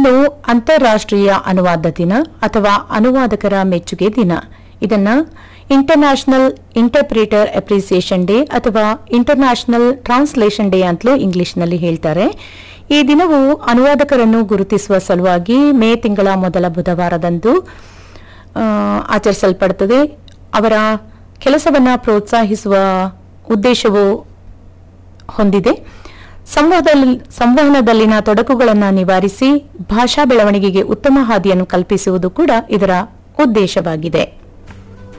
ಇನ್ನು ಅಂತಾರಾಷ್ಟ್ರೀಯ ಅನುವಾದ ದಿನ ಅಥವಾ ಅನುವಾದಕರ ಮೆಚ್ಚುಗೆ ದಿನ ಇದನ್ನ ಇಂಟರ್ನ್ಯಾಷನಲ್ ಇಂಟರ್ಪ್ರಿಟರ್ ಅಪ್ರಿಸಿಯೇಷನ್ ಡೇ ಅಥವಾ ಇಂಟರ್ನ್ಯಾಷನಲ್ ಟ್ರಾನ್ಸ್ಲೇಷನ್ ಡೇ ಅಂತಲೂ ಇಂಗ್ಲಿಷ್ನಲ್ಲಿ ಹೇಳ್ತಾರೆ ಈ ದಿನವು ಅನುವಾದಕರನ್ನು ಗುರುತಿಸುವ ಸಲುವಾಗಿ ಮೇ ತಿಂಗಳ ಮೊದಲ ಬುಧವಾರದಂದು ಆ, ಆಚರಿಸಲ್ಪಡುತ್ತದೆ ಅವರ ಕೆಲಸವನ್ನ ಪ್ರೋತ್ಸಾಹಿಸುವ ಉದ್ದೇಶವು ಹೊಂದಿದೆ ಸಂವಾದದಲ್ಲಿ ಸಂವಹನದಲ್ಲಿನ ತೊಡಕುಗಳನ್ನು ನಿವಾರಿಸಿ ಭಾಷಾ ಬೆಳವಣಿಗೆಗೆ ಉತ್ತಮ ಹಾದಿಯನ್ನು ಕಲ್ಪಿಸುವುದು ಕೂಡ ಇದರ ಉದ್ದೇಶವಾಗಿದೆ